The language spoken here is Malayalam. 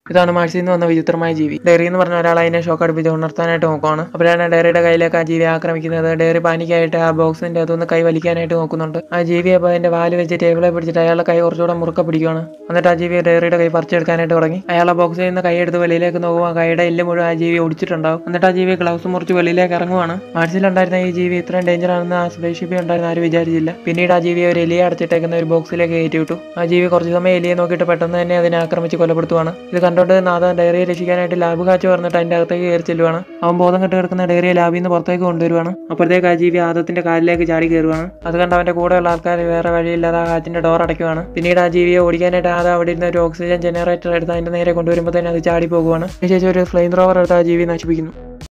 ഇതാണ് മാഴ്സിൽ നിന്ന് വന്ന വിചിത്രമായ ജീവി ഡെയറി എന്ന് പറഞ്ഞ ഒരാൾ അതിനെ ഷോക്ക് അടുപ്പിച്ച് ഉണർത്താനായിട്ട് നോക്കുവാണ് അപ്പോഴാണ് ഡെയറിയുടെ കയ്യിലേക്ക് ആ ജീവി ആക്രമിക്കുന്നത് ഡെയറി പാനിക്കായിട്ട് ആ ബോക്സിന്റെ അതൊന്ന് കൈ വലിക്കാനായിട്ട് നോക്കുന്നുണ്ട് ആ ജീവി അപ്പോൾ അതിന്റെ വാല് വെച്ച് ടേബിളെ പിടിച്ചിട്ട് അയാളുടെ കൈ കുറച്ചുകൂടെ മുറുക്ക പിടിക്കുകയാണ് എന്നിട്ട് ആ ജീവി ഡെയറിയുടെ കൈ പറിച്ചെടുക്കാനായിട്ട് തുടങ്ങി അയാൾ ആ ബോക്സിൽ നിന്ന് കൈ എടുത്ത് വെളിയിലേക്ക് നോക്കുമ്പോൾ ആ കൈയുടെ എല്ല് മുഴുവൻ ആ ജീവി ഒടിച്ചിട്ടുണ്ടാവും എന്നിട്ട് ആ ജീവി ഗ്ലൗസ് മുറിച്ച് വെളിയിലേക്ക് ഇറങ്ങുവാണ് മാഴ്സിലുണ്ടായിരുന്ന ഈ ജീവി ഇത്രയും ഡേഞ്ചർ ആണെന്ന് ആ സ്പേസ് ഷിപ്പിൽ ഉണ്ടായിരുന്ന ആരും വിചാരിച്ചില്ല പിന്നീട് ആ ജീവിയെ ഒരു എലിയെ അടച്ചിട്ടേക്കുന്ന ഒരു ബോക്സിലേക്ക് കയറ്റി വിട്ടു ആ ജീവി കുറച്ച് സമയം എലിയെ നോക്കിയിട്ട് പെട്ടെന്ന് തന്നെ അതിനെ ആക്രമിച്ച് കൊലപ്പെടുത്തുവാണ് ഇത് കണ്ടോണ്ട് നാഥൻ ഡയറിയെ രക്ഷിക്കാനായിട്ട് ലാബ് കാച്ചു പറഞ്ഞിട്ട് അതിന്റെ അകത്തേക്ക് കയറി ചെല്ലുവാണ് അവൻ ബോധം കെട്ട് കിടക്കുന്ന ഡയറിയെ ലാബിൽ നിന്ന് പുറത്തേക്ക് കൊണ്ടുവരുവാണ് അപ്പോഴത്തേക്ക് ആ ജീവി ആദത്തിന്റെ കാലിലേക്ക് ചാടി കയറുവാണ് അത് കണ്ട് അവന്റെ കൂടെയുള്ള ആൾക്കാർ വേറെ വഴിയില്ലാതെ ആ കാറ്റിന്റെ ഡോർ അടയ്ക്കുവാണ് പിന്നീട് ആ ജീവിയെ ഓടിക്കാനായിട്ട് ആദ അവിടെ ഇരുന്ന ഒരു ഓക്സിജൻ ജനറേറ്റർ എടുത്ത് അതിന്റെ നേരെ കൊണ്ടുവരുമ്പോൾ തന്നെ അത് ചാടി പോകുവാണ് അതിനുശേഷം ഒരു ഫ്ലെയിം റോവർ എടുത്ത് ആ ജീവി നശിപ്പിക്കുന്നു